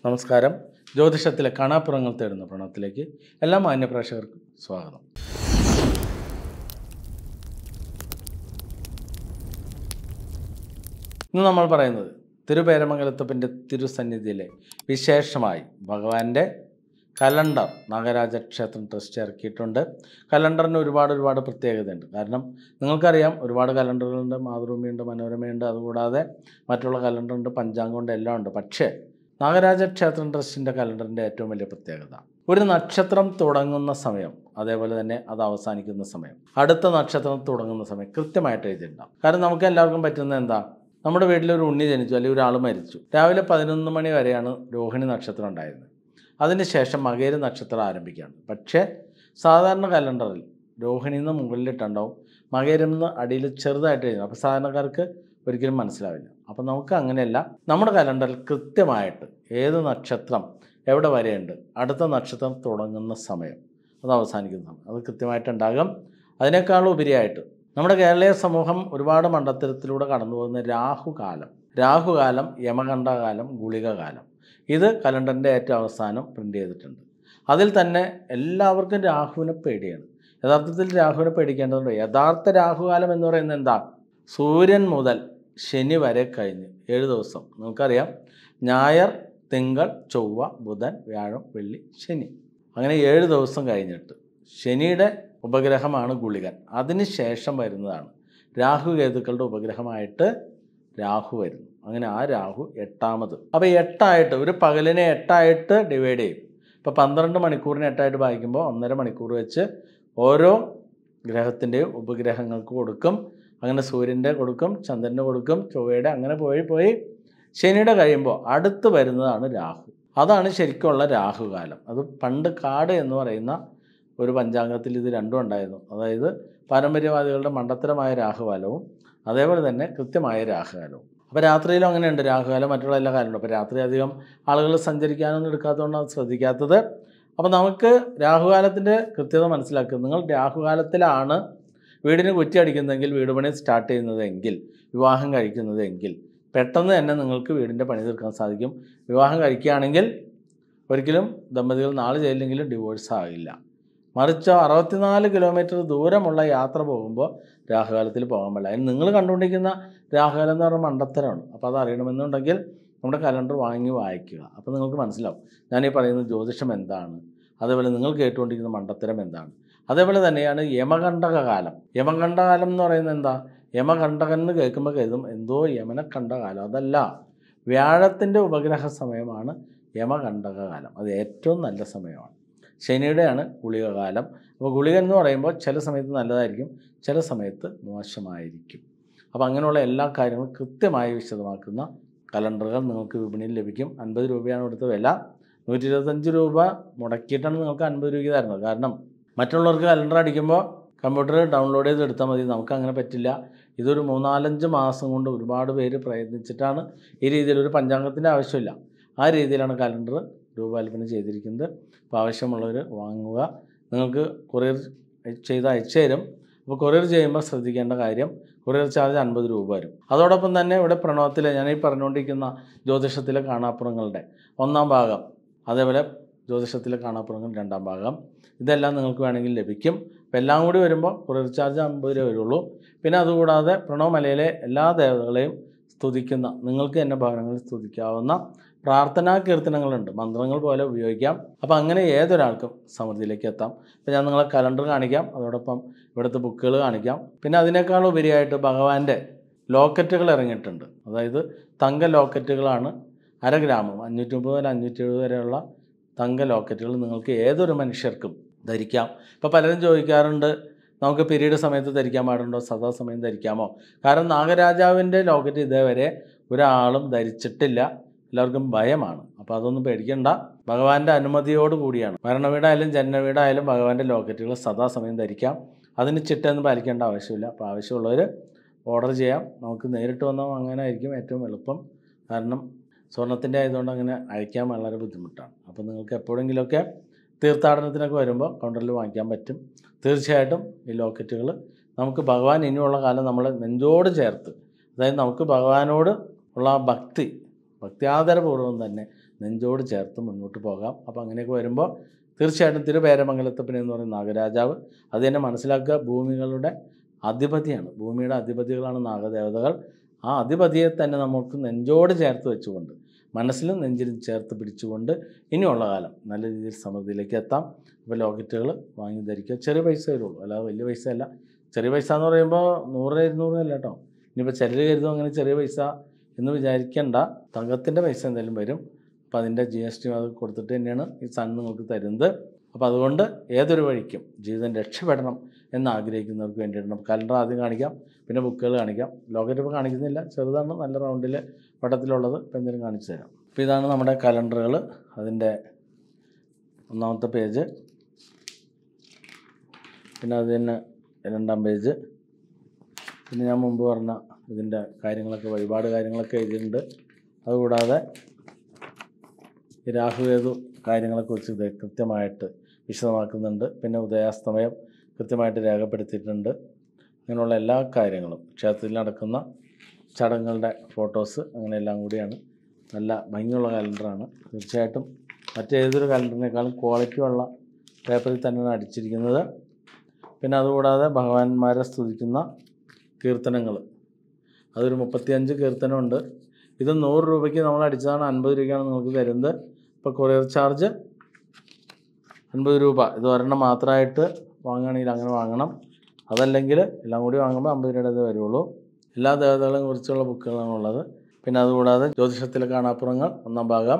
നമസ്കാരം ജ്യോതിഷത്തിലെ കാണാപ്പുറങ്ങൾ തേടുന്ന പ്രണവത്തിലേക്ക് എല്ലാ മാന്യപ്രേക്ഷകർക്കും സ്വാഗതം ഇന്ന് നമ്മൾ പറയുന്നത് തിരുപേരമംഗലത്തപ്പൻ്റെ തിരുസന്നിധിയിലെ വിശേഷമായി ഭഗവാന്റെ കലണ്ടർ നാഗരാജ ക്ഷേത്രം ട്രസ്റ്റ് ഇറക്കിയിട്ടുണ്ട് കലണ്ടറിന് ഒരുപാട് ഒരുപാട് പ്രത്യേകതയുണ്ട് കാരണം നിങ്ങൾക്കറിയാം ഒരുപാട് കലണ്ടറുകളുണ്ട് മാതൃഭൂമിയുണ്ട് മനോരമയുണ്ട് അതുകൂടാതെ മറ്റുള്ള കലണ്ടറുണ്ട് പഞ്ചാംഗമുണ്ട് എല്ലാം ഉണ്ട് പക്ഷേ നാഗരാജ ക്ഷേത്രം ട്രസ്റ്റിൻ്റെ കലണ്ടറിൻ്റെ ഏറ്റവും വലിയ പ്രത്യേകത ഒരു നക്ഷത്രം തുടങ്ങുന്ന സമയം അതേപോലെ തന്നെ അത് അവസാനിക്കുന്ന സമയം അടുത്ത നക്ഷത്രം തുടങ്ങുന്ന സമയം കൃത്യമായിട്ട് എഴുതിയിട്ടുണ്ടാവും കാരണം നമുക്ക് എല്ലാവർക്കും പറ്റുന്നത് എന്താ നമ്മുടെ വീട്ടിൽ ഒരു ഉണ്ണി ജനിച്ചു അല്ലെങ്കിൽ ഒരാൾ മരിച്ചു രാവിലെ പതിനൊന്ന് മണി വരെയാണ് രോഹിണി നക്ഷത്രം ഉണ്ടായിരുന്നത് അതിനുശേഷം മകേര നക്ഷത്രം ആരംഭിക്കുകയാണ് പക്ഷേ സാധാരണ കലണ്ടറിൽ രോഹിണി നിന്ന് മുകളിലിട്ടുണ്ടാവും മകേരം നിന്ന് അടിയിൽ ചെറുതായിട്ട് എഴുതും അപ്പോൾ സാധാരണക്കാർക്ക് ഒരിക്കലും മനസ്സിലാവില്ല അപ്പോൾ നമുക്ക് അങ്ങനെയല്ല നമ്മുടെ കലണ്ടറിൽ കൃത്യമായിട്ട് ഏത് നക്ഷത്രം എവിടെ വരെയുണ്ട് അടുത്ത നക്ഷത്രം തുടങ്ങുന്ന സമയം അത് അവസാനിക്കുന്ന സമയം അത് കൃത്യമായിട്ടുണ്ടാകും അതിനേക്കാളും ഉപരിയായിട്ട് നമ്മുടെ കേരളീയ സമൂഹം ഒരുപാട് മണ്ഡലത്തിലൂടെ കടന്നു പോകുന്ന രാഹുകാലം രാഹുകാലം യമകണ്ഠകാലം ഗുളികകാലം ഇത് കലണ്ടറിൻ്റെ ഏറ്റവും അവസാനം പ്രിൻ്റ് ചെയ്തിട്ടുണ്ട് അതിൽ തന്നെ എല്ലാവർക്കും രാഹുവിനെ പേടിയാണ് യഥാർത്ഥത്തിൽ രാഹുവിനെ പേടിക്കേണ്ടതുണ്ട് യഥാർത്ഥ രാഹുകാലം എന്ന് പറയുന്നത് എന്താ സൂര്യൻ മുതൽ ശനി വരെ കഴിഞ്ഞ് ഏഴ് ദിവസം നമുക്കറിയാം ഞായർ തിങ്കൾ ചൊവ്വ ബുധൻ വ്യാഴം വെള്ളി ശനി അങ്ങനെ ഏഴ് ദിവസം കഴിഞ്ഞിട്ട് ശനിയുടെ ഉപഗ്രഹമാണ് ഗുളികൻ അതിന് ശേഷം വരുന്നതാണ് രാഹു കേതുക്കളുടെ ഉപഗ്രഹമായിട്ട് രാഹു വരുന്നു അങ്ങനെ ആ രാഹു എട്ടാമത് അപ്പോൾ എട്ടായിട്ട് ഒരു പകലിനെ എട്ടായിട്ട് ഡിവൈഡ് ചെയ്യും ഇപ്പോൾ പന്ത്രണ്ട് മണിക്കൂറിന് എട്ടായിട്ട് വായിക്കുമ്പോൾ ഒന്നര മണിക്കൂർ വെച്ച് ഓരോ ഗ്രഹത്തിൻ്റെയും ഉപഗ്രഹങ്ങൾക്ക് കൊടുക്കും അങ്ങനെ സൂര്യൻ്റെ കൊടുക്കും ചന്ദ്രൻ്റെ കൊടുക്കും ചൊവ്വയുടെ അങ്ങനെ പോയി പോയി ശനിയുടെ കഴിയുമ്പോൾ അടുത്ത് വരുന്നതാണ് രാഹു അതാണ് ശരിക്കുള്ള രാഹുകാലം അത് പണ്ട് കാട് എന്ന് പറയുന്ന ഒരു പഞ്ചാംഗത്തിൽ ഇത് രണ്ടും ഉണ്ടായിരുന്നു അതായത് പാരമ്പര്യവാദികളുടെ മണ്ടത്തരമായ രാഹുകാലവും അതേപോലെ തന്നെ കൃത്യമായ രാഹുകാലവും അപ്പോൾ രാത്രിയിലും അങ്ങനെയുണ്ട് രാഹുകാലം മറ്റുള്ള എല്ലാ കാലമുണ്ട് അപ്പോൾ രാത്രി അധികം ആളുകൾ സഞ്ചരിക്കാനൊന്നും എടുക്കാത്തതുകൊണ്ടാണ് ശ്രദ്ധിക്കാത്തത് അപ്പോൾ നമുക്ക് രാഹുകാലത്തിൻ്റെ കൃത്യത മനസ്സിലാക്കുക നിങ്ങൾ രാഹുകാലത്തിലാണ് വീടിന് കുറ്റി അടിക്കുന്നതെങ്കിൽ വീട് പണി സ്റ്റാർട്ട് ചെയ്യുന്നതെങ്കിൽ വിവാഹം കഴിക്കുന്നതെങ്കിൽ പെട്ടെന്ന് തന്നെ നിങ്ങൾക്ക് വീടിൻ്റെ പണി തീർക്കാൻ സാധിക്കും വിവാഹം കഴിക്കുകയാണെങ്കിൽ ഒരിക്കലും ദമ്പതികൾ നാളെ ചെയ്യില്ലെങ്കിലും ഡിവോഴ്സ് ആകില്ല മറിച്ച് അറുപത്തിനാല് കിലോമീറ്റർ ദൂരമുള്ള യാത്ര പോകുമ്പോൾ രാഹുകാലത്തിൽ പോകാൻ പാടില്ല അതിന് നിങ്ങൾ കണ്ടുകൊണ്ടിരിക്കുന്ന രാഹുകാലം എന്ന് പറഞ്ഞാൽ മണ്ടത്തരമാണ് അപ്പോൾ അത് അറിയണമെന്നുണ്ടെങ്കിൽ നമ്മുടെ കലണ്ടർ വാങ്ങി വായിക്കുക അപ്പോൾ നിങ്ങൾക്ക് മനസ്സിലാവും ഞാനീ പറയുന്ന ജ്യോതിഷം എന്താണ് അതേപോലെ നിങ്ങൾ കേട്ടുകൊണ്ടിരിക്കുന്ന മണ്ടത്തരം എന്താണ് അതേപോലെ തന്നെയാണ് യമകണ്ഠക കാലം യമകണ്ഠകാലം എന്ന് പറയുന്നത് എന്താ യമകണ്ഠകൻ എന്ന് കേൾക്കുമ്പോൾ കരുതും എന്തോ യമനെ കണ്ട കാലം അതല്ല വ്യാഴത്തിൻ്റെ ഉപഗ്രഹ സമയമാണ് യമകണ്ഠക കാലം അത് ഏറ്റവും നല്ല സമയമാണ് ശനിയുടെയാണ് ഗുളികകാലം അപ്പോൾ ഗുളിക എന്ന് പറയുമ്പോൾ ചില സമയത്ത് നല്ലതായിരിക്കും ചില സമയത്ത് മോശമായിരിക്കും അപ്പോൾ അങ്ങനെയുള്ള എല്ലാ കാര്യങ്ങളും കൃത്യമായി വിശദമാക്കുന്ന കലണ്ടറുകൾ നിങ്ങൾക്ക് വിപണിയിൽ ലഭിക്കും അൻപത് രൂപയാണ് ഇവിടുത്തെ വില നൂറ്റി ഇരുപത്തഞ്ച് രൂപ മുടക്കിയിട്ടാണ് നിങ്ങൾക്ക് അൻപത് രൂപയ്ക്ക് തരുന്നത് കാരണം മറ്റുള്ളവർക്ക് കലണ്ടർ അടിക്കുമ്പോൾ കമ്പ്യൂട്ടർ ഡൗൺലോഡ് ചെയ്ത് എടുത്താൽ മതി നമുക്ക് അങ്ങനെ പറ്റില്ല ഇതൊരു മൂന്നാലഞ്ച് മാസം കൊണ്ട് ഒരുപാട് പേര് പ്രയത്നിച്ചിട്ടാണ് ഈ രീതിയിൽ ഒരു പഞ്ചാംഗത്തിൻ്റെ ആവശ്യമില്ല ആ രീതിയിലാണ് കലണ്ടർ രൂപകൽപ്പന ചെയ്തിരിക്കുന്നത് അപ്പോൾ ആവശ്യമുള്ളവർ വാങ്ങുക നിങ്ങൾക്ക് കൊറിയർ ചെയ്ത് അയച്ചു തരും അപ്പോൾ കൊറിയർ ചെയ്യുമ്പോൾ ശ്രദ്ധിക്കേണ്ട കാര്യം കൊറിയർ ചാർജ് അൻപത് രൂപ വരും അതോടൊപ്പം തന്നെ ഇവിടെ പ്രണവത്തിലെ ഞാൻ ഈ പറഞ്ഞുകൊണ്ടിരിക്കുന്ന ജ്യോതിഷത്തിലെ കാണാപ്പുറങ്ങളുടെ ഒന്നാം ഭാഗം അതേപോലെ ജ്യോതിഷത്തിലെ കാണാപ്പുറങ്ങൾ രണ്ടാം ഭാഗം ഇതെല്ലാം നിങ്ങൾക്ക് വേണമെങ്കിൽ ലഭിക്കും അപ്പോൾ എല്ലാം കൂടി വരുമ്പോൾ കൊറിയർ ചാർജ് അമ്പത് രൂപ വരുള്ളൂ പിന്നെ അതുകൂടാതെ പ്രണവമലയിലെ എല്ലാ ദേവതകളെയും സ്തുതിക്കുന്ന നിങ്ങൾക്ക് തന്നെ ഭവനങ്ങളിൽ സ്തുതിക്കാവുന്ന പ്രാർത്ഥനാ കീർത്തനങ്ങളുണ്ട് മന്ത്രങ്ങൾ പോലെ ഉപയോഗിക്കാം അപ്പോൾ അങ്ങനെ ഏതൊരാൾക്കും സമൃദ്ധിയിലേക്ക് എത്താം അപ്പോൾ ഞാൻ നിങ്ങളെ കലണ്ടർ കാണിക്കാം അതോടൊപ്പം ഇവിടുത്തെ ബുക്കുകൾ കാണിക്കാം പിന്നെ അതിനേക്കാൾ ഉപരിയായിട്ട് ഭഗവാന്റെ ലോക്കറ്റുകൾ ഇറങ്ങിയിട്ടുണ്ട് അതായത് തങ്ക ലോക്കറ്റുകളാണ് അര ഗ്രാമം അഞ്ഞൂറ്റി മുപ്പത് മുതൽ അഞ്ഞൂറ്റി എഴുപത് വരെയുള്ള തങ്ക ലോക്കറ്റുകൾ നിങ്ങൾക്ക് ഏതൊരു മനുഷ്യർക്കും ധരിക്കാം ഇപ്പോൾ പലരും ചോദിക്കാറുണ്ട് നമുക്ക് പീരീഡ് സമയത്ത് ധരിക്കാൻ പാടുണ്ടോ സദാസമയം ധരിക്കാമോ കാരണം നാഗരാജാവിൻ്റെ ലോക്കറ്റ് ഇതേവരെ ഒരാളും ധരിച്ചിട്ടില്ല എല്ലാവർക്കും ഭയമാണ് അപ്പോൾ അതൊന്നും പേടിക്കണ്ട ഭഗവാന്റെ അനുമതിയോട് കൂടിയാണ് മരണവീടായാലും ജന്മവീടായാലും ഭഗവാന്റെ ലോക്കറ്റുകൾ സദാസമയം ധരിക്കാം അതിന് ചിട്ടയൊന്നും പാലിക്കേണ്ട ആവശ്യമില്ല അപ്പോൾ ആവശ്യമുള്ളവർ ഓർഡർ ചെയ്യാം നമുക്ക് നേരിട്ട് വന്നാൽ വാങ്ങാനായിരിക്കും ഏറ്റവും എളുപ്പം കാരണം സ്വർണത്തിൻ്റെ ആയതുകൊണ്ട് അങ്ങനെ അയക്കാൻ വളരെ ബുദ്ധിമുട്ടാണ് അപ്പോൾ നിങ്ങൾക്ക് എപ്പോഴെങ്കിലുമൊക്കെ തീർത്ഥാടനത്തിനൊക്കെ വരുമ്പോൾ കൗണ്ടറിൽ വാങ്ങിക്കാൻ പറ്റും തീർച്ചയായിട്ടും ഈ ലോക്കറ്റുകൾ നമുക്ക് ഭഗവാൻ ഇനിയുള്ള കാലം നമ്മൾ നെഞ്ചോട് ചേർത്ത് അതായത് നമുക്ക് ഭഗവാനോട് ഉള്ള ആ ഭക്തി ഭക്ത്യാദരപൂർവ്വം തന്നെ നെഞ്ചോട് ചേർത്ത് മുന്നോട്ട് പോകാം അപ്പോൾ അങ്ങനെയൊക്കെ വരുമ്പോൾ തീർച്ചയായിട്ടും തിരുപേരമംഗലത്തപ്പൻ എന്ന് പറയുന്ന നാഗരാജാവ് അത് തന്നെ മനസ്സിലാക്കുക ഭൂമികളുടെ അധിപതിയാണ് ഭൂമിയുടെ അധിപതികളാണ് നാഗദേവതകൾ ആ അധിപതിയെ തന്നെ നമുക്ക് നെഞ്ചോട് ചേർത്ത് വെച്ചുകൊണ്ട് മനസ്സിലും നെഞ്ചിലും ചേർത്ത് പിടിച്ചുകൊണ്ട് ഇനിയുള്ള കാലം നല്ല രീതിയിൽ സമൃദ്ധിയിലേക്ക് എത്താം ഇപ്പോൾ ലോക്കറ്റുകൾ വാങ്ങി ധരിക്കുക ചെറിയ പൈസ വരുള്ളൂ അല്ലാതെ വലിയ പൈസ അല്ല ചെറിയ പൈസ എന്ന് പറയുമ്പോൾ നൂറ് ഇരുന്നൂറ് അല്ല കേട്ടോ ഇനിയിപ്പോൾ ചിലർ കരുതും അങ്ങനെ ചെറിയ പൈസ എന്ന് വിചാരിക്കേണ്ട തങ്കത്തിൻ്റെ പൈസ എന്തായാലും വരും അപ്പോൾ അതിൻ്റെ ജി എസ് ടി അത് കൊടുത്തിട്ട് തന്നെയാണ് ഈ സാധനം നിങ്ങൾക്ക് തരുന്നത് അപ്പോൾ അതുകൊണ്ട് ഏതൊരു വഴിക്കും ജീവിതം രക്ഷപ്പെടണം എന്ന് ആഗ്രഹിക്കുന്നവർക്ക് വേണ്ടിയിട്ട് നമുക്ക് കലണ്ടർ ആദ്യം കാണിക്കാം പിന്നെ ബുക്കുകൾ കാണിക്കാം ലോക്കറ്റ് ഇപ്പോൾ കാണിക്കുന്നില്ല ചെറുതാണ് നല്ല റൗണ്ടിൽ വട്ടത്തിലുള്ളത് ഇപ്പോൾ എന്തെങ്കിലും കാണിച്ചു തരാം അപ്പോൾ ഇതാണ് നമ്മുടെ കലണ്ടറുകൾ അതിൻ്റെ ഒന്നാമത്തെ പേജ് പിന്നെ അത് തന്നെ രണ്ടാം പേജ് പിന്നെ ഞാൻ മുമ്പ് പറഞ്ഞ ഇതിൻ്റെ കാര്യങ്ങളൊക്കെ വഴിപാട് കാര്യങ്ങളൊക്കെ എഴുതിയിട്ടുണ്ട് അതുകൂടാതെ ഈ രാഹുവേതു കാര്യങ്ങളെക്കുറിച്ച് ഇത് കൃത്യമായിട്ട് വിശദമാക്കുന്നുണ്ട് പിന്നെ ഉദയാസ്തമയം കൃത്യമായിട്ട് രേഖപ്പെടുത്തിയിട്ടുണ്ട് അങ്ങനെയുള്ള എല്ലാ കാര്യങ്ങളും ക്ഷേത്രത്തിൽ നടക്കുന്ന ചടങ്ങുകളുടെ ഫോട്ടോസ് അങ്ങനെ എല്ലാം കൂടിയാണ് നല്ല ഭംഗിയുള്ള കലണ്ടറാണ് തീർച്ചയായിട്ടും മറ്റേതൊരു കലണ്ടറിനേക്കാളും ക്വാളിറ്റി ഉള്ള പേപ്പറിൽ തന്നെയാണ് അടിച്ചിരിക്കുന്നത് പിന്നെ അതുകൂടാതെ ഭഗവാന്മാരെ സ്തുതിക്കുന്ന കീർത്തനങ്ങൾ അതൊരു മുപ്പത്തിയഞ്ച് കീർത്തനമുണ്ട് ഇത് നൂറ് രൂപയ്ക്ക് നമ്മൾ അടിച്ചതാണ് അൻപത് രൂപയ്ക്കാണ് നിങ്ങൾക്ക് തരുന്നത് ഇപ്പോൾ കൊറിയർ ചാർജ് അൻപത് രൂപ ഇത് ഒരെണ്ണം മാത്രമായിട്ട് വാങ്ങുകയാണെങ്കിൽ അങ്ങനെ വാങ്ങണം അതല്ലെങ്കിൽ എല്ലാം കൂടി വാങ്ങുമ്പോൾ അമ്പത് രൂപയുടെ വരുള്ളൂ എല്ലാ ദേവതകളെയും കുറിച്ചുള്ള ബുക്കുകളാണ് ഉള്ളത് പിന്നെ അതുകൂടാതെ ജ്യോതിഷത്തിലെ കാണാപ്പുറങ്ങൾ ഒന്നാം ഭാഗം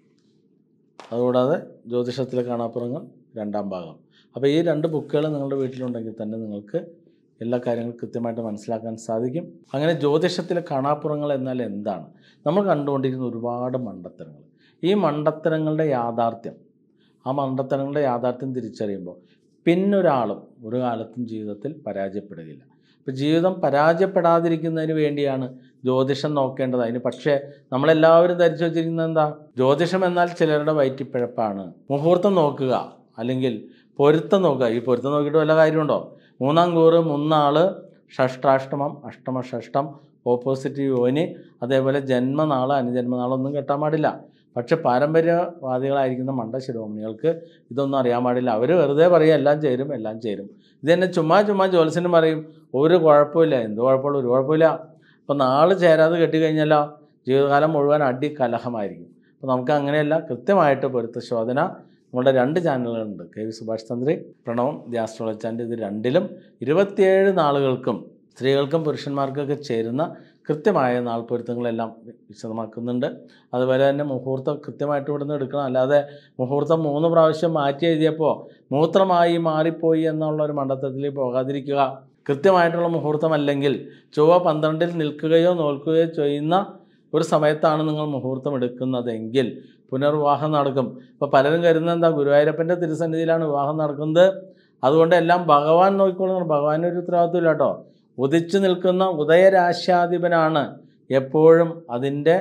അതുകൂടാതെ ജ്യോതിഷത്തിലെ കാണാപ്പുറങ്ങൾ രണ്ടാം ഭാഗം അപ്പോൾ ഈ രണ്ട് ബുക്കുകൾ നിങ്ങളുടെ വീട്ടിലുണ്ടെങ്കിൽ തന്നെ നിങ്ങൾക്ക് എല്ലാ കാര്യങ്ങളും കൃത്യമായിട്ട് മനസ്സിലാക്കാൻ സാധിക്കും അങ്ങനെ ജ്യോതിഷത്തിലെ കാണാപ്പുറങ്ങൾ എന്നാൽ എന്താണ് നമ്മൾ കണ്ടുകൊണ്ടിരിക്കുന്ന ഒരുപാട് മണ്ടത്തരങ്ങൾ ഈ മണ്ടത്തരങ്ങളുടെ യാഥാർത്ഥ്യം ആ മണ്ടത്തരങ്ങളുടെ യാഥാർത്ഥ്യം തിരിച്ചറിയുമ്പോൾ പിന്നൊരാളും ഒരു കാലത്തും ജീവിതത്തിൽ പരാജയപ്പെടുകയില്ല ഇപ്പോൾ ജീവിതം പരാജയപ്പെടാതിരിക്കുന്നതിന് വേണ്ടിയാണ് ജ്യോതിഷം നോക്കേണ്ടത് അതിന് പക്ഷേ നമ്മളെല്ലാവരും ധരിച്ചു വച്ചിരിക്കുന്നത് എന്താ ജ്യോതിഷം എന്നാൽ ചിലരുടെ വയറ്റിപ്പിഴപ്പാണ് മുഹൂർത്തം നോക്കുക അല്ലെങ്കിൽ പൊരുത്തം നോക്കുക ഈ പൊരുത്തം നോക്കിയിട്ട് വല്ല കാര്യമുണ്ടോ മൂന്നാം കൂറ് മൂന്നാള് ഷഷ്ടാഷ്ടമം അഷ്ടമ ഷഷ്ടം ഓപ്പോസിറ്റ് യോനി അതേപോലെ ജന്മനാള് അനുജന്മനാളൊന്നും കെട്ടാൻ പാടില്ല പക്ഷെ പാരമ്പര്യവാദികളായിരിക്കുന്ന മണ്ട ശിരോമണികൾക്ക് ഇതൊന്നും അറിയാൻ പാടില്ല അവർ വെറുതെ പറയും എല്ലാം ചേരും എല്ലാം ചേരും ഇത് തന്നെ ചുമ്മാ ചുമ്മാ ജോത്സ്യനും പറയും ഒരു കുഴപ്പമില്ല എന്ത് കുഴപ്പമുള്ള ഒരു കുഴപ്പമില്ല അപ്പോൾ നാള് ചേരാതെ കെട്ടിക്കഴിഞ്ഞാലോ ജീവിതകാലം മുഴുവൻ അടി കലഹമായിരിക്കും അപ്പോൾ നമുക്ക് അങ്ങനെയല്ല കൃത്യമായിട്ട് പൊരുത്ത ശോധന നമ്മുടെ രണ്ട് ചാനലുകളുണ്ട് കെ വി സുഭാഷ് തന്ത്രി പ്രണവം ദി ആസ്ട്രോളജി ചാനൽ ഇത് രണ്ടിലും ഇരുപത്തിയേഴ് നാളുകൾക്കും സ്ത്രീകൾക്കും പുരുഷന്മാർക്കൊക്കെ ചേരുന്ന കൃത്യമായ നാൾ പൊരുത്തങ്ങളെല്ലാം വിശദമാക്കുന്നുണ്ട് അതുപോലെ തന്നെ മുഹൂർത്തം കൃത്യമായിട്ട് ഇവിടുന്ന് എടുക്കണം അല്ലാതെ മുഹൂർത്തം മൂന്ന് പ്രാവശ്യം മാറ്റി എഴുതിയപ്പോൾ മൂത്രമായി മാറിപ്പോയി എന്നുള്ള ഒരു മണ്ഡലത്തിൽ പോകാതിരിക്കുക കൃത്യമായിട്ടുള്ള മുഹൂർത്തമല്ലെങ്കിൽ ചൊവ്വ പന്ത്രണ്ടിൽ നിൽക്കുകയോ നോൽക്കുകയോ ചെയ്യുന്ന ഒരു സമയത്താണ് നിങ്ങൾ മുഹൂർത്തം എടുക്കുന്നതെങ്കിൽ പുനർവിവാഹം നടക്കും ഇപ്പോൾ പലരും കരുതുന്നത് എന്താ ഗുരുവായൂരപ്പൻ്റെ തിരുസന്നിധിയിലാണ് വിവാഹം നടക്കുന്നത് അതുകൊണ്ട് എല്ലാം ഭഗവാൻ നോക്കിക്കൊള്ളുന്നു ഭഗവാൻ്റെ ഒരു ഉത്തരവാദിത്വമില്ല കേട്ടോ ഉദിച്ചു നിൽക്കുന്ന ഉദയരാശ്യാധിപനാണ് എപ്പോഴും അതിൻ്റെ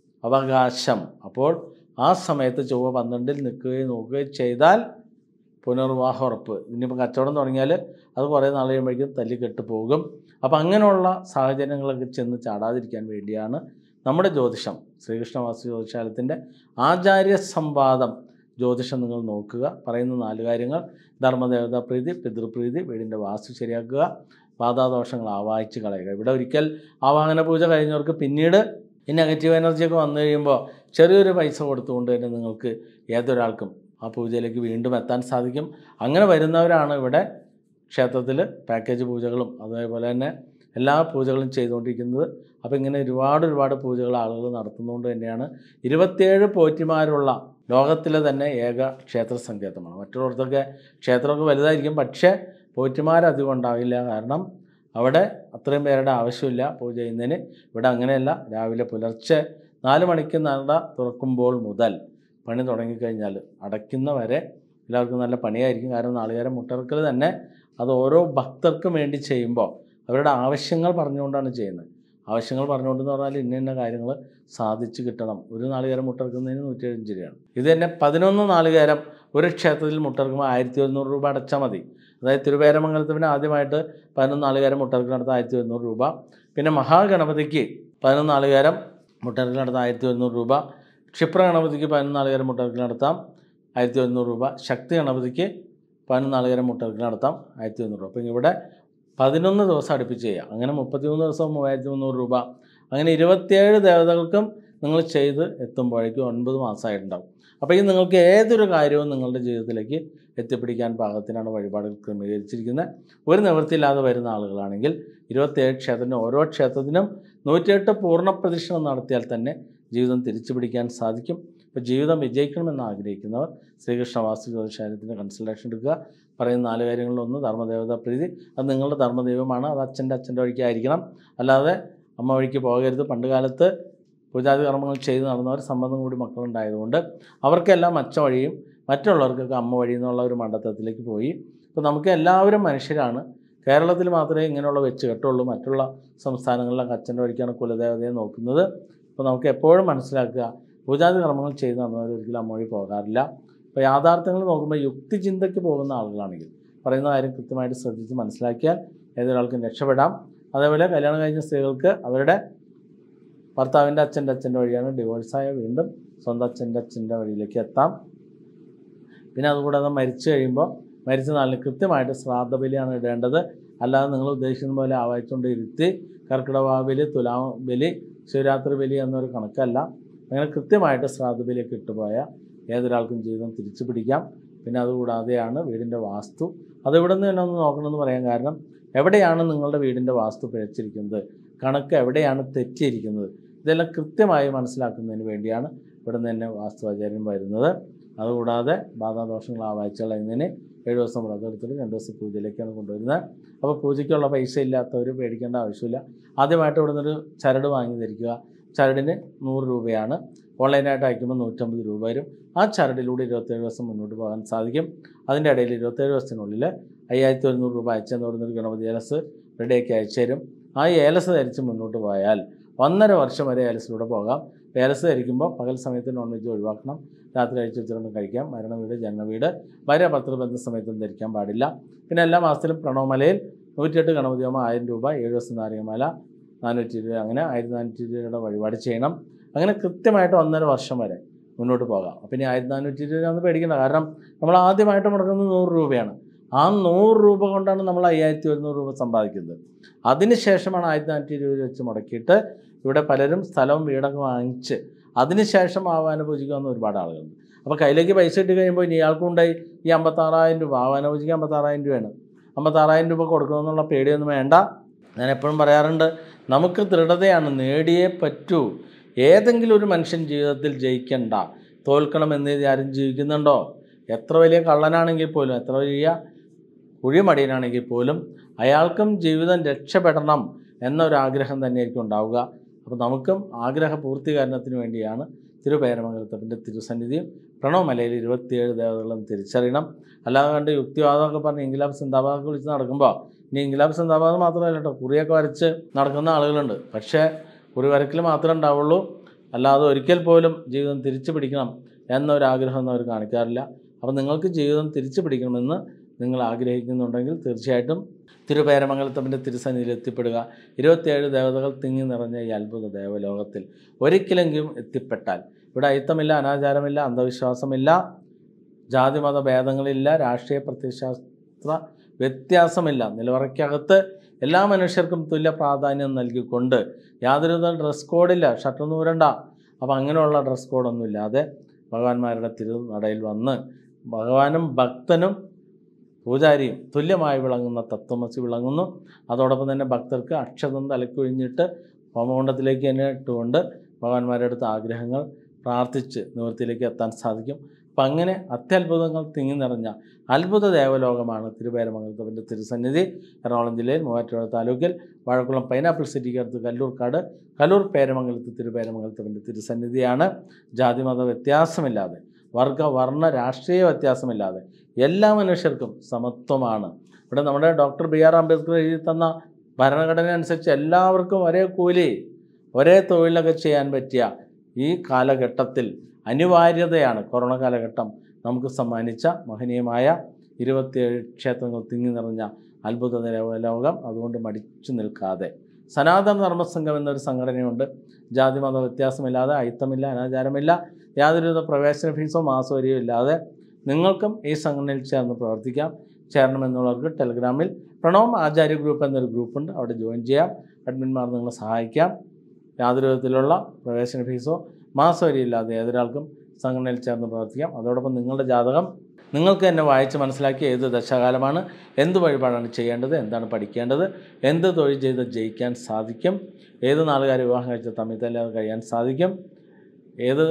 അവകാശം അപ്പോൾ ആ സമയത്ത് ചൊവ്വ പന്ത്രണ്ടിൽ നിൽക്കുകയും നോക്കുകയും ചെയ്താൽ പുനർവിവാഹം ഉറപ്പ് ഇനിയിപ്പോൾ കച്ചവടം തുടങ്ങിയാൽ അത് കുറേ നാൾ കഴിയുമ്പോഴേക്കും തല്ലിക്കെട്ട് പോകും അപ്പോൾ അങ്ങനെയുള്ള സാഹചര്യങ്ങളൊക്കെ ചെന്ന് ചാടാതിരിക്കാൻ വേണ്ടിയാണ് നമ്മുടെ ജ്യോതിഷം ശ്രീകൃഷ്ണ വാസ്തു ജ്യോതിശാലത്തിൻ്റെ ആചാര്യ സംവാദം ജ്യോതിഷം നിങ്ങൾ നോക്കുക പറയുന്ന നാല് കാര്യങ്ങൾ ധർമ്മദേവതാ പ്രീതി പിതൃപ്രീതി വീടിൻ്റെ വാസ്തു ശരിയാക്കുക ബാധാദോഷങ്ങൾ ആവാഹിച്ച് കളയുക ഇവിടെ ഒരിക്കൽ ആവാഹന പൂജ കഴിഞ്ഞവർക്ക് പിന്നീട് ഈ നെഗറ്റീവ് എനർജിയൊക്കെ വന്നു കഴിയുമ്പോൾ ചെറിയൊരു പൈസ കൊടുത്തുകൊണ്ട് തന്നെ നിങ്ങൾക്ക് ഏതൊരാൾക്കും ആ പൂജയിലേക്ക് വീണ്ടും എത്താൻ സാധിക്കും അങ്ങനെ വരുന്നവരാണ് ഇവിടെ ക്ഷേത്രത്തിൽ പാക്കേജ് പൂജകളും അതേപോലെ തന്നെ എല്ലാ പൂജകളും ചെയ്തുകൊണ്ടിരിക്കുന്നത് അപ്പോൾ ഇങ്ങനെ ഒരുപാട് ഒരുപാട് പൂജകൾ ആളുകൾ നടത്തുന്നതുകൊണ്ട് തന്നെയാണ് ഇരുപത്തിയേഴ് പോറ്റിമാരുള്ള ലോകത്തിലെ തന്നെ ഏക ക്ഷേത്ര സങ്കേതമാണ് മറ്റുള്ളവർക്കൊക്കെ ക്ഷേത്രമൊക്കെ വലുതായിരിക്കും പക്ഷേ പോറ്റിമാരധികം ഉണ്ടാവില്ല കാരണം അവിടെ അത്രയും പേരുടെ ആവശ്യമില്ല പൂജ ചെയ്യുന്നതിന് ഇവിടെ അങ്ങനെയല്ല രാവിലെ പുലർച്ചെ നാല് മണിക്ക് നട തുറക്കുമ്പോൾ മുതൽ പണി തുടങ്ങിക്കഴിഞ്ഞാൽ അടയ്ക്കുന്ന വരെ എല്ലാവർക്കും നല്ല പണിയായിരിക്കും കാരണം നാളുകാരെ മുട്ടറക്കൽ തന്നെ അത് ഓരോ ഭക്തർക്കും വേണ്ടി ചെയ്യുമ്പോൾ അവരുടെ ആവശ്യങ്ങൾ പറഞ്ഞുകൊണ്ടാണ് ചെയ്യുന്നത് ആവശ്യങ്ങൾ പറഞ്ഞുകൊണ്ടെന്ന് പറഞ്ഞാൽ ഇന്ന ഇന്ന കാര്യങ്ങൾ സാധിച്ചു കിട്ടണം ഒരു നാളികേരം മുട്ടറക്കുന്നതിന് നൂറ്റി എഴുപഞ്ച് രൂപയാണ് ഇത് തന്നെ പതിനൊന്ന് നാളികേരം ഒരു ക്ഷേത്രത്തിൽ മുട്ടറക്കുമ്പോൾ ആയിരത്തി ഒരുന്നൂറ് രൂപ അടച്ചാൽ മതി അതായത് തിരുവേരമംഗലത്തിന് ആദ്യമായിട്ട് പതിനൊന്ന് നാളികേരം മുട്ടറക്കിനടുത്ത് ആയിരത്തി ഒരുന്നൂറ് രൂപ പിന്നെ മഹാഗണപതിക്ക് പതിനൊന്ന് നാളികേരം മുട്ടറക്കിനടുത്ത് ആയിരത്തി ഒരുന്നൂറ് രൂപ ക്ഷിപ്ര ഗണപതിക്ക് പതിനൊന്ന് നാളികേരം മുട്ടവിൽക്കൽ നടത്താം ആയിരത്തി ഒരുന്നൂറ് രൂപ ശക്തി ഗണപതിക്ക് പതിനൊന്ന് നാളികേരം മുട്ടവിൽക്കൽ നടത്താം ആയിരത്തി ഒരുന്നൂറ് രൂപ അപ്പം ഇവിടെ പതിനൊന്ന് ദിവസം അടുപ്പിച്ച് ചെയ്യാം അങ്ങനെ മുപ്പത്തിമൂന്ന് ദിവസം മൂവായിരത്തി മുന്നൂറ് രൂപ അങ്ങനെ ഇരുപത്തിയേഴ് ദേവതകൾക്കും നിങ്ങൾ ചെയ്ത് എത്തുമ്പോഴേക്കും ഒൻപത് മാസമായിട്ടുണ്ടാവും അപ്പോൾ ഈ നിങ്ങൾക്ക് ഏതൊരു കാര്യവും നിങ്ങളുടെ ജീവിതത്തിലേക്ക് എത്തിപ്പിടിക്കാൻ പാകത്തിനാണ് വഴിപാടുകൾ ക്രമീകരിച്ചിരിക്കുന്നത് ഒരു നിവൃത്തിയില്ലാതെ വരുന്ന ആളുകളാണെങ്കിൽ ഇരുപത്തിയേഴ് ക്ഷേത്രത്തിന് ഓരോ ക്ഷേത്രത്തിനും നൂറ്റിയെട്ട് പൂർണ്ണ പ്രദക്ഷിണം നടത്തിയാൽ തന്നെ ജീവിതം തിരിച്ചു പിടിക്കാൻ സാധിക്കും ഇപ്പോൾ ജീവിതം വിജയിക്കണമെന്ന് ആഗ്രഹിക്കുന്നവർ ശ്രീകൃഷ്ണ വാസ്തു ജ്യോതിഷാലയത്തിൻ്റെ കൺസൾട്ടേഷൻ എടുക്കുക പറയുന്ന നാല് കാര്യങ്ങളിലൊന്ന് ധർമ്മദേവതാ പ്രീതി അത് നിങ്ങളുടെ ധർമ്മദൈവമാണ് അത് അച്ഛൻ്റെ അച്ഛൻ്റെ വഴിക്കായിരിക്കണം അല്ലാതെ അമ്മ വഴിക്ക് പോകരുത് പണ്ട് കാലത്ത് പൂജാതി കർമ്മങ്ങൾ ചെയ്ത് നടന്നവർ സംബന്ധം കൂടി മക്കളുണ്ടായതുകൊണ്ട് അവർക്കെല്ലാം അച്ഛ വഴിയും മറ്റുള്ളവർക്കൊക്കെ അമ്മ വഴി എന്നുള്ള ഒരു മണ്ഡലത്തിലേക്ക് പോയി അപ്പോൾ നമുക്ക് എല്ലാവരും മനുഷ്യരാണ് കേരളത്തിൽ മാത്രമേ ഇങ്ങനെയുള്ള വെച്ച് കെട്ടുള്ളൂ മറ്റുള്ള സംസ്ഥാനങ്ങളിലൊക്കെ അച്ഛൻ്റെ വഴിക്കാണ് കുലദേവതയെ നോക്കുന്നത് അപ്പോൾ നമുക്ക് എപ്പോഴും മനസ്സിലാക്കുക പൂജാതി കർമ്മങ്ങൾ ചെയ്ത് നടന്നവർ ഒരിക്കലും അമ്മ വഴി പോകാറില്ല അപ്പോൾ യാഥാർത്ഥ്യങ്ങൾ നോക്കുമ്പോൾ യുക്തി ചിന്തയ്ക്ക് പോകുന്ന ആളുകളാണെങ്കിൽ പറയുന്ന കാര്യം കൃത്യമായിട്ട് ശ്രദ്ധിച്ച് മനസ്സിലാക്കിയാൽ ഏതൊരാൾക്കും രക്ഷപ്പെടാം അതേപോലെ കല്യാണം കഴിഞ്ഞ സ്ത്രീകൾക്ക് അവരുടെ ഭർത്താവിൻ്റെ അച്ഛൻ്റെ അച്ഛൻ്റെ വഴിയാണ് ഡിവോഴ്സായ വീണ്ടും സ്വന്തം അച്ഛൻ്റെ അച്ഛൻ്റെ വഴിയിലേക്ക് എത്താം പിന്നെ അതുകൂടാതെ മരിച്ചു കഴിയുമ്പോൾ മരിച്ച നാളിന് കൃത്യമായിട്ട് ശ്രാദ്ധബലിയാണ് ഇടേണ്ടത് അല്ലാതെ നിങ്ങൾ ഉദ്ദേശിക്കുന്ന പോലെ ആവായിച്ചുകൊണ്ട് ഇരുത്തി കർക്കിടക ബലി തുലാം ബലി ശിവരാത്രി ബലി എന്നൊരു കണക്കല്ല അങ്ങനെ കൃത്യമായിട്ട് ശ്രാദ്ധബലിയൊക്കെ ഇട്ടുപോയാൽ ഏതൊരാൾക്കും ജീവിതം തിരിച്ചു പിടിക്കാം പിന്നെ അതുകൂടാതെയാണ് വീടിൻ്റെ വാസ്തു അതിവിടെ നിന്ന് തന്നെ ഒന്ന് നോക്കണമെന്ന് പറയാൻ കാരണം എവിടെയാണ് നിങ്ങളുടെ വീടിൻ്റെ വാസ്തു പിഴച്ചിരിക്കുന്നത് കണക്ക് എവിടെയാണ് തെറ്റിയിരിക്കുന്നത് ഇതെല്ലാം കൃത്യമായി മനസ്സിലാക്കുന്നതിന് വേണ്ടിയാണ് ഇവിടെ നിന്ന് തന്നെ വാസ്തുവാചാര്യൻ വരുന്നത് അതുകൂടാതെ ബാധാദോഷങ്ങൾ ആ വായിച്ചു കളയുന്നതിന് ഏഴ് ദിവസം വ്രതം എടുത്തിട്ട് രണ്ട് ദിവസം പൂജയിലേക്കാണ് കൊണ്ടുവരുന്നത് അപ്പോൾ പൂജയ്ക്കുള്ള പൈസ ഇല്ലാത്തവർ പേടിക്കേണ്ട ആവശ്യമില്ല ആദ്യമായിട്ട് ഇവിടെ നിന്നൊരു ചരട് വാങ്ങി ധരിക്കുക ചരടിന് നൂറ് രൂപയാണ് ഓൺലൈനായിട്ട് അയക്കുമ്പോൾ നൂറ്റമ്പത് രൂപ വരും ആ ചരടിലൂടെ ഇരുപത്തേഴ് ദിവസം മുന്നോട്ട് പോകാൻ സാധിക്കും അതിൻ്റെ ഇടയിൽ ഇരുപത്തേഴ് ദിവസത്തിനുള്ളിൽ അയ്യായിരത്തി ഒരുന്നൂറ് രൂപ അയച്ചെന്ന് പറയുന്നൊരു ഗണപതി ഏലസ് റെഡിയാക്കി അയച്ചു തരും ആ ഏലസ് ധരിച്ച് മുന്നോട്ട് പോയാൽ ഒന്നര വർഷം വരെ ഏലസിലൂടെ പോകാം ഏലസ് ധരിക്കുമ്പോൾ പകൽ സമയത്ത് നോൺ വെജ് ഒഴിവാക്കണം രാത്രി കഴിച്ച് വെച്ചിട്ടൊന്നും കഴിക്കാം മരണ വീട് ജന്മവീട് ഭാര്യ പത്ര ബന്ധ സമയത്തും ധരിക്കാൻ പാടില്ല പിന്നെ എല്ലാ മാസത്തിലും പ്രണവമലയിൽ നൂറ്റിയെട്ട് ഗണപതി ഹോമം ആയിരം രൂപ ഏഴ് ദിവസം നാരികമാല നാനൂറ്റി ഇരുപത് അങ്ങനെ ആയിരത്തി നാനൂറ്റി ഇരുപതുടെ വഴിപാട് ചെയ്യണം അങ്ങനെ കൃത്യമായിട്ട് ഒന്നര വർഷം വരെ മുന്നോട്ട് പോകാം അപ്പം ഇനി ആയിരത്തി നാനൂറ്റി ഇരുപതിനൊന്നും പേടിക്കണ്ട കാരണം നമ്മൾ ആദ്യമായിട്ട് മുടക്കുന്നത് നൂറ് രൂപയാണ് ആ നൂറ് രൂപ കൊണ്ടാണ് നമ്മൾ അയ്യായിരത്തി ഒരുന്നൂറ് രൂപ സമ്പാദിക്കുന്നത് അതിനുശേഷമാണ് ആയിരത്തി നാനൂറ്റി ഇരുപത് വെച്ച് മുടക്കിയിട്ട് ഇവിടെ പലരും സ്ഥലവും വീടൊക്കെ വാങ്ങിച്ച് അതിനുശേഷം ആവാന പൂജിക്കുക വന്ന ഒരുപാട് ആളുകളുണ്ട് അപ്പോൾ കയ്യിലേക്ക് പൈസ ഇട്ട് കഴിയുമ്പോൾ ഇനി ഇയാൾക്കുണ്ടായി ഈ അമ്പത്താറായിരം രൂപ ആവാന പൂജിക്ക് അമ്പത്താറായിരം രൂപയാണ് അമ്പത്താറായിരം രൂപ കൊടുക്കണമെന്നുള്ള പേടിയൊന്നും വേണ്ട ഞാൻ എപ്പോഴും പറയാറുണ്ട് നമുക്ക് ദൃഢതയാണ് നേടിയേ പറ്റൂ ഏതെങ്കിലും ഒരു മനുഷ്യൻ ജീവിതത്തിൽ ജയിക്കണ്ട തോൽക്കണമെന്ന് ആരും ജീവിക്കുന്നുണ്ടോ എത്ര വലിയ കള്ളനാണെങ്കിൽ പോലും എത്ര വലിയ കുഴിമടിയനാണെങ്കിൽ പോലും അയാൾക്കും ജീവിതം രക്ഷപ്പെടണം എന്നൊരാഗ്രഹം തന്നെയായിരിക്കും ഉണ്ടാവുക അപ്പോൾ നമുക്കും ആഗ്രഹ പൂർത്തീകരണത്തിന് വേണ്ടിയാണ് തിരുപേരമംഗലത്തപ്പൻ്റെ തിരുസന്നിധിയും പ്രണവമലയിൽ ഇരുപത്തിയേഴ് ദേവതകളും തിരിച്ചറിയണം അല്ലാതെ കണ്ട് യുക്തിവാദമൊക്കെ പറഞ്ഞ് ഇംഗ്ലാബ് സിന്ദാബാദൊക്കെ വിളിച്ച് നടക്കുമ്പോൾ ഇനി ഇംഗ്ലാബ് സിന്ദാബാദ് മാത്രമല്ല കേട്ടോ കുറിയൊക്കെ വരച്ച് നടക്കുന്ന ആളുകളുണ്ട് പക്ഷേ കുറി വരയ്ക്കൽ മാത്രമേ ഉണ്ടാവുള്ളൂ അല്ലാതെ ഒരിക്കൽ പോലും ജീവിതം തിരിച്ചു പിടിക്കണം എന്നൊരാഗ്രഹമൊന്നും അവർ കാണിക്കാറില്ല അപ്പോൾ നിങ്ങൾക്ക് ജീവിതം തിരിച്ചു പിടിക്കണമെന്ന് നിങ്ങൾ ആഗ്രഹിക്കുന്നുണ്ടെങ്കിൽ തീർച്ചയായിട്ടും തിരുപേരമംഗലത്തപ്പൻ്റെ തിരുസന്നിധിയിൽ എത്തിപ്പെടുക ഇരുപത്തിയേഴ് ദേവതകൾ തിങ്ങി നിറഞ്ഞ ഈ അത്ഭുത ദേവലോകത്തിൽ ഒരിക്കലെങ്കിലും എത്തിപ്പെട്ടാൽ ഇവിടെ അയിത്തമില്ല അനാചാരമില്ല അന്ധവിശ്വാസമില്ല ജാതിമത ഭേദങ്ങളില്ല രാഷ്ട്രീയ പ്രത്യയശാസ്ത്ര വ്യത്യാസമില്ല നിലവറയ്ക്കകത്ത് എല്ലാ മനുഷ്യർക്കും തുല്യ പ്രാധാന്യം നൽകിക്കൊണ്ട് യാതൊരു ഡ്രസ് കോഡില്ല ഷർട്ട് നൂരണ്ട അപ്പോൾ അങ്ങനെയുള്ള ഡ്രസ് കോഡൊന്നും ഇല്ലാതെ ഭഗവാന്മാരുടെ തിരുനടയിൽ വന്ന് ഭഗവാനും ഭക്തനും പൂജാരിയും തുല്യമായി വിളങ്ങുന്ന തത്വമസി വിളങ്ങുന്നു അതോടൊപ്പം തന്നെ ഭക്തർക്ക് അക്ഷതം തലക്കൊഴിഞ്ഞിട്ട് ഹോമകുണ്ടത്തിലേക്ക് തന്നെ ഇട്ടുകൊണ്ട് ഭഗവാന്മാരുടെ അടുത്ത് ആഗ്രഹങ്ങൾ പ്രാർത്ഥിച്ച് നിവൃത്തിയിലേക്ക് എത്താൻ സാധിക്കും അപ്പം അങ്ങനെ അത്യത്ഭുതങ്ങൾ തിങ്ങി നിറഞ്ഞ അത്ഭുത ദേവലോകമാണ് തിരുപേരമംഗലത്തപ്പൻ്റെ തിരുസന്നിധി എറണാകുളം ജില്ലയിൽ മൂവാറ്റുപുഴ താലൂക്കിൽ വാഴക്കുളം പൈനാപ്പിൾ സിറ്റിക്ക് അടുത്ത് കല്ലൂർക്കാട് കല്ലൂർ പേരമംഗലത്ത് തിരുപേരമംഗലത്തപ്പൻ്റെ തിരുസന്നിധിയാണ് ജാതിമത വ്യത്യാസമില്ലാതെ വർഗ വർണ്ണ രാഷ്ട്രീയ വ്യത്യാസമില്ലാതെ എല്ലാ മനുഷ്യർക്കും സമത്വമാണ് ഇവിടെ നമ്മുടെ ഡോക്ടർ ബി ആർ അംബേദ്കർ എഴുതി തന്ന ഭരണഘടന അനുസരിച്ച് എല്ലാവർക്കും ഒരേ കൂലി ഒരേ തൊഴിലൊക്കെ ചെയ്യാൻ പറ്റിയ ഈ കാലഘട്ടത്തിൽ അനിവാര്യതയാണ് കൊറോണ കാലഘട്ടം നമുക്ക് സമ്മാനിച്ച മഹനീയമായ ഇരുപത്തിയേഴ് ക്ഷേത്രങ്ങൾ തിങ്ങി നിറഞ്ഞ അത്ഭുത ലോകം അതുകൊണ്ട് മടിച്ചു നിൽക്കാതെ സനാതന ധർമ്മസംഘം എന്നൊരു സംഘടനയുണ്ട് ജാതിമത വ്യത്യാസമില്ലാതെ അയിത്തമില്ല അനാചാരമില്ല യാതൊരുവിധ പ്രവേശന ഫീസോ മാസവരിയോ ഇല്ലാതെ നിങ്ങൾക്കും ഈ സംഘടനയിൽ ചേർന്ന് പ്രവർത്തിക്കാം ചേരണമെന്നുള്ളവർക്ക് ടെലഗ്രാമിൽ പ്രണവം ആചാര്യ ഗ്രൂപ്പ് എന്നൊരു ഗ്രൂപ്പുണ്ട് അവിടെ ജോയിൻ ചെയ്യാം അഡ്മിന്മാർ നിങ്ങളെ സഹായിക്കാം യാതൊരു വിധത്തിലുള്ള പ്രവേശന ഫീസോ മാസവരിയില്ലാതെ ഏതൊരാൾക്കും സംഘടനയിൽ ചേർന്ന് പ്രവർത്തിക്കാം അതോടൊപ്പം നിങ്ങളുടെ ജാതകം നിങ്ങൾക്ക് തന്നെ വായിച്ച് മനസ്സിലാക്കി ഏത് ദശാകാലമാണ് എന്ത് വഴിപാടാണ് ചെയ്യേണ്ടത് എന്താണ് പഠിക്കേണ്ടത് എന്ത് തൊഴിൽ ചെയ്ത് ജയിക്കാൻ സാധിക്കും ഏത് നാളുകാരെ വിവാഹം കഴിച്ച തമ്മിൽ തല്ലാതെ കഴിയാൻ സാധിക്കും ഏത്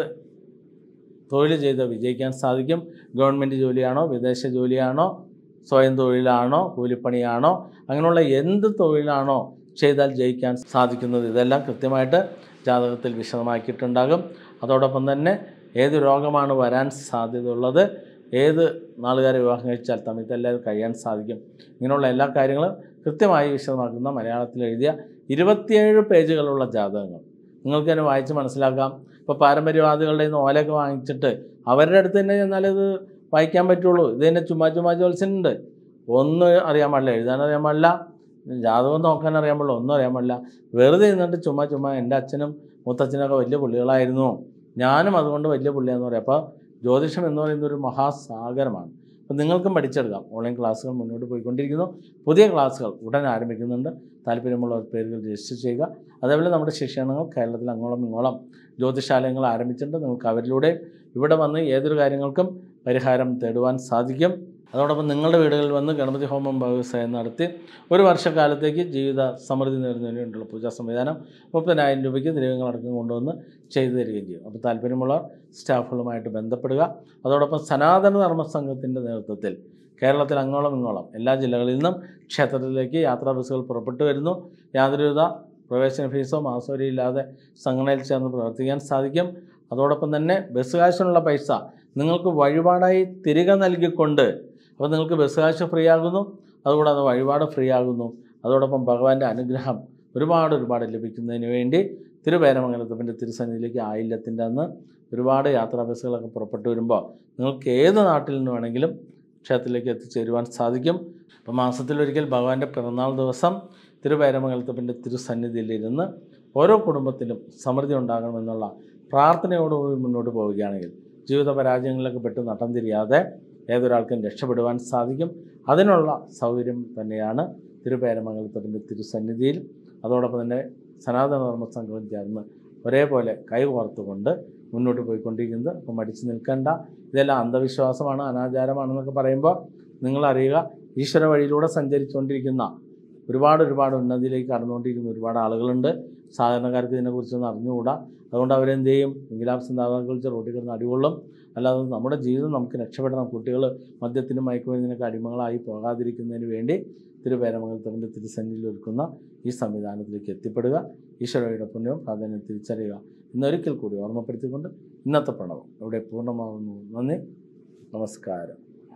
തൊഴിൽ ചെയ്ത് വിജയിക്കാൻ സാധിക്കും ഗവൺമെൻറ് ജോലിയാണോ വിദേശ ജോലിയാണോ സ്വയം തൊഴിലാണോ കൂലിപ്പണിയാണോ അങ്ങനെയുള്ള എന്ത് തൊഴിലാണോ ചെയ്താൽ ജയിക്കാൻ സാധിക്കുന്നത് ഇതെല്ലാം കൃത്യമായിട്ട് ജാതകത്തിൽ വിശദമാക്കിയിട്ടുണ്ടാകും അതോടൊപ്പം തന്നെ ഏത് രോഗമാണ് വരാൻ സാധ്യതയുള്ളത് ഏത് നാളുകാരെ വിവാഹം കഴിച്ചാൽ തമ്മിൽ തല്ലാതെ കഴിയാൻ സാധിക്കും ഇങ്ങനെയുള്ള എല്ലാ കാര്യങ്ങളും കൃത്യമായി വിശദമാക്കുന്ന മലയാളത്തിൽ എഴുതിയ ഇരുപത്തിയേഴ് പേജുകളുള്ള ജാതകങ്ങൾ നിങ്ങൾക്ക് തന്നെ വായിച്ച് മനസ്സിലാക്കാം ഇപ്പോൾ പാരമ്പര്യവാദികളുടെ നിന്ന് ഓലയൊക്കെ വാങ്ങിച്ചിട്ട് അവരുടെ അടുത്ത് തന്നെ ചെന്നാൽ ഇത് വായിക്കാൻ പറ്റുള്ളൂ ഇത് തന്നെ ചുമ്മാ ചുമ്മാ ജോത്സ്യനുണ്ട് ഒന്നും അറിയാൻ പാടില്ല എഴുതാൻ അറിയാൻ പാടില്ല ജാതകം നോക്കാൻ അറിയാൻ പാടില്ല ഒന്നും അറിയാൻ പാടില്ല വെറുതെ ഇരുന്നിട്ട് ചുമ്മാ ചുമ്മാ എൻ്റെ അച്ഛനും മുത്തച്ഛനൊക്കെ വലിയ പുള്ളികളായിരുന്നു ഞാനും അതുകൊണ്ട് വലിയ പുള്ളിയാന്ന് പറയും അപ്പോൾ ജ്യോതിഷം എന്ന് പറയുന്നത് ഒരു മഹാസാഗരമാണ് അപ്പം നിങ്ങൾക്കും പഠിച്ചെടുക്കാം ഓൺലൈൻ ക്ലാസ്സുകൾ മുന്നോട്ട് പോയിക്കൊണ്ടിരിക്കുന്നു പുതിയ ക്ലാസ്സുകൾ ഉടൻ ആരംഭിക്കുന്നുണ്ട് താല്പര്യമുള്ള പേരുകൾ രജിസ്റ്റർ ചെയ്യുക അതേപോലെ നമ്മുടെ ശിക്ഷണങ്ങൾ കേരളത്തിൽ അങ്ങോളം ഇങ്ങോളം ജ്യോതിഷാലയങ്ങൾ ആരംഭിച്ചിട്ടുണ്ട് നിങ്ങൾക്ക് അവരിലൂടെ ഇവിടെ വന്ന് ഏതൊരു കാര്യങ്ങൾക്കും പരിഹാരം തേടുവാൻ സാധിക്കും അതോടൊപ്പം നിങ്ങളുടെ വീടുകളിൽ വന്ന് ഗണപതി ഹോമം വ്യവസായം നടത്തി ഒരു വർഷക്കാലത്തേക്ക് ജീവിത സമൃദ്ധി നേടുന്നതിന് വേണ്ടിയുള്ള പൂജാ സംവിധാനം മുപ്പതിനായിരം രൂപയ്ക്ക് ദ്രവ്യങ്ങളടക്കം കൊണ്ടുവന്ന് ചെയ്തു തരികയും ചെയ്യും അപ്പോൾ താല്പര്യമുള്ള സ്റ്റാഫുകളുമായിട്ട് ബന്ധപ്പെടുക അതോടൊപ്പം സനാതന ധർമ്മ സംഘത്തിൻ്റെ നേതൃത്വത്തിൽ കേരളത്തിൽ അങ്ങോളം ഇങ്ങോളം എല്ലാ ജില്ലകളിൽ നിന്നും ക്ഷേത്രത്തിലേക്ക് യാത്രാ ബസ്സുകൾ പുറപ്പെട്ടു വരുന്നു യാതൊരുവിധ പ്രവേശന ഫീസോ മാസവരി ഇല്ലാതെ സംഘടനയിൽ ചേർന്ന് പ്രവർത്തിക്കാൻ സാധിക്കും അതോടൊപ്പം തന്നെ ബസ് കാശിനുള്ള പൈസ നിങ്ങൾക്ക് വഴിപാടായി തിരികെ നൽകിക്കൊണ്ട് അപ്പോൾ നിങ്ങൾക്ക് ബസ് കാശ് ഫ്രീ ആകുന്നു അതുകൂടാതെ വഴിപാട് ഫ്രീ ആകുന്നു അതോടൊപ്പം ഭഗവാന്റെ അനുഗ്രഹം ഒരുപാട് ഒരുപാട് ലഭിക്കുന്നതിന് വേണ്ടി തിരുവേരമംഗലത്തപ്പൻ്റെ തിരുസന്നിധിയിലേക്ക് ആയില്യത്തിൻ്റെ അന്ന് ഒരുപാട് യാത്രാ ബസ്സുകളൊക്കെ പുറപ്പെട്ടു വരുമ്പോൾ നിങ്ങൾക്ക് ഏത് നാട്ടിൽ നിന്ന് വേണമെങ്കിലും ക്ഷേത്രത്തിലേക്ക് എത്തിച്ചേരുവാൻ സാധിക്കും അപ്പോൾ മാസത്തിലൊരിക്കൽ ഭഗവാന്റെ പിറന്നാൾ ദിവസം തിരുവേരമംഗലത്തപ്പൻ്റെ തിരുസന്നിധിയിലിരുന്ന് ഓരോ കുടുംബത്തിലും സമൃദ്ധി ഉണ്ടാകണമെന്നുള്ള പ്രാർത്ഥനയോടുകൂടി മുന്നോട്ട് പോവുകയാണെങ്കിൽ ജീവിത പരാജയങ്ങളിലൊക്കെ പെട്ട് നട്ടം തിരിയാതെ ഏതൊരാൾക്കും രക്ഷപ്പെടുവാൻ സാധിക്കും അതിനുള്ള സൗകര്യം തന്നെയാണ് തിരുപേരമംഗലത്തപ്പൻ്റെ തിരുസന്നിധിയിൽ അതോടൊപ്പം തന്നെ സനാതന ധർമ്മ സംഘം ചേർന്ന് ഒരേപോലെ കൈകോർത്തുകൊണ്ട് മുന്നോട്ട് പോയിക്കൊണ്ടിരിക്കുന്നത് അപ്പോൾ മടിച്ചു നിൽക്കേണ്ട ഇതെല്ലാം അന്ധവിശ്വാസമാണ് അനാചാരമാണെന്നൊക്കെ പറയുമ്പോൾ നിങ്ങൾ അറിയുക ഈശ്വര വഴിയിലൂടെ സഞ്ചരിച്ചുകൊണ്ടിരിക്കുന്ന ഒരുപാട് ഒരുപാട് ഉന്നതിയിലേക്ക് കടന്നുകൊണ്ടിരിക്കുന്ന ഒരുപാട് ആളുകളുണ്ട് സാധാരണക്കാർക്ക് ഇതിനെക്കുറിച്ചൊന്നും അറിഞ്ഞുകൂടാ അതുകൊണ്ട് അവരെന്ത് ചെയ്യും ഇംഗ്ലാബ് ചിന്താകുറിച്ച് റോട്ടിൽ കിടന്ന് അടികൊള്ളും അല്ലാതെ നമ്മുടെ ജീവിതം നമുക്ക് രക്ഷപ്പെടണം കുട്ടികൾ മദ്യത്തിനും മയക്കുമരുന്നിനൊക്കെ അടിമകളായി പോകാതിരിക്കുന്നതിന് വേണ്ടി തിരുവേരമംഗലത്തിൻ്റെ തിരുസന്നിധിയിൽ ഒരുക്കുന്ന ഈ സംവിധാനത്തിലേക്ക് എത്തിപ്പെടുക ഈശ്വരയുടെ പുണ്യവും പ്രാധാന്യം തിരിച്ചറിയുക എന്നൊരിക്കൽ കൂടി ഓർമ്മപ്പെടുത്തിക്കൊണ്ട് ഇന്നത്തെ പ്രണവം ഇവിടെ പൂർണ്ണമാകുന്നു നന്ദി നമസ്കാരം